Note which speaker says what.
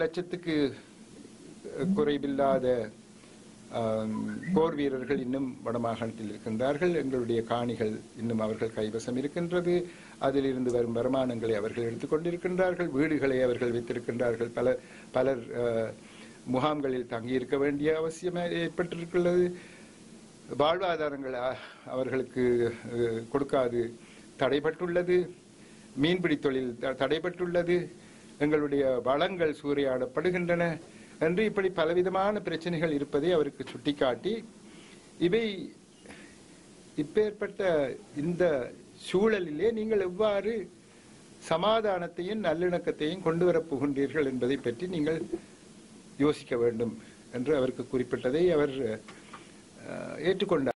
Speaker 1: லட்சத்துக்கு குறைவில்லாத ஆம், போர் வீரர்கள் இன்னும் வடமாகாணத்தில் இருக்கின்றார்கள் எங்களுடைய காணிகள் இன்னும் அவர்கள் கைவசம் இருக்கின்றது அதிலிருந்து வரும் வருமானங்களை அவர்கள் எடுத்துக்கொண்டிருக்கின்றார்கள் வீடுகளை அவர்கள் வைத்திருக்கின்றார்கள் பல பலர் அஹ், முகாம்களில் தங்கியிருக்க வேண்டிய அவசியம் ஏற்பட்டிருக்கிறது வாழ்வாதாரங்கள் அ- அவர்களுக்கு அஹ், கொடுக்காது தடைபட்டுள்ளது மீன்பிடி தொழில் த- தடைபட்டுள்ளது எங்களுடைய வளங்கள் சூறையாடப்படுகின்றன என்று இப்படி பலவிதமான பிரச்சனைகள் இருப்பதை அவருக்கு சுட்டிக்காட்டி இவை இப்பேற்பட்ட இந்த சூழலிலே நீங்கள் எவ்வாறு சமாதானத்தையும் நல்லிணக்கத்தையும் கொண்டு வரப் போகின்றீர்கள் என்பதை பற்றி நீங்கள் யோசிக்க வேண்டும் என்று அவருக்கு குறிப்பிட்டதை அவர் அஹ், ஏற்றுக்கொண்டார்